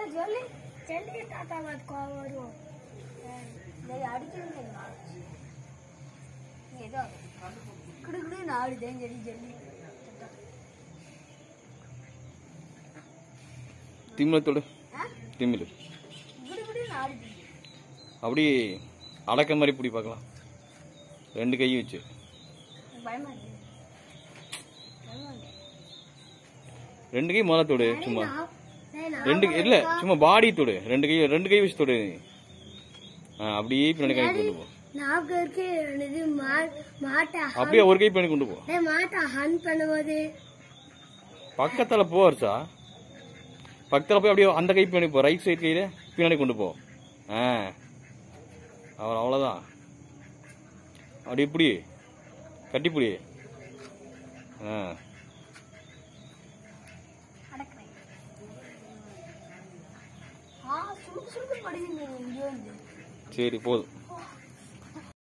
சொல்லி சொல்லி தாத்தா பார்த்து கோவம் வரும் அடிக்கணும் ஏதோ கிடுக்கிடு ஆடுதேன் சொல்லி சொல்லி திமிழத்தோடு ஆ திமிழ் கிடுக்கிடு ஆடுது அப்படி அடக்க மாதிரி பிடி பார்க்கலாம் ரெண்டு கையும் வச்சு பயமா இருக்கு பயமா இருக்கு ரெண்டு கை முதல்ல தொடு சும்மா ரெண்டு இல்ல சும்மா பாடி தொடு ரெண்டு கை ரெண்டு கை வச்சு தொடு ஆ அப்படியே பின்னாடி கை கொண்டு போ ஞாபகம் இருக்கு இது மாட்டை அப்படியே ஒரு கை பின்னாடி கொண்டு போ மாட்டை ஹன் பண்ணும்போது பக்கத்துல போ ஹர்ஷா பக்கத்துல போய் அப்படியே அந்த கை பின்னாடி போ ரைட் சைடு கையில பின்னாடி கொண்டு போ ஆ அவன் அவ்வளோதான் அப்படி இப்படி கட்டிப்பிடி ஆ அடக்கிறேன் ஆ சுருக்கு சுருக்கு படிக்குங்க இங்கே வந்து சரி போதும்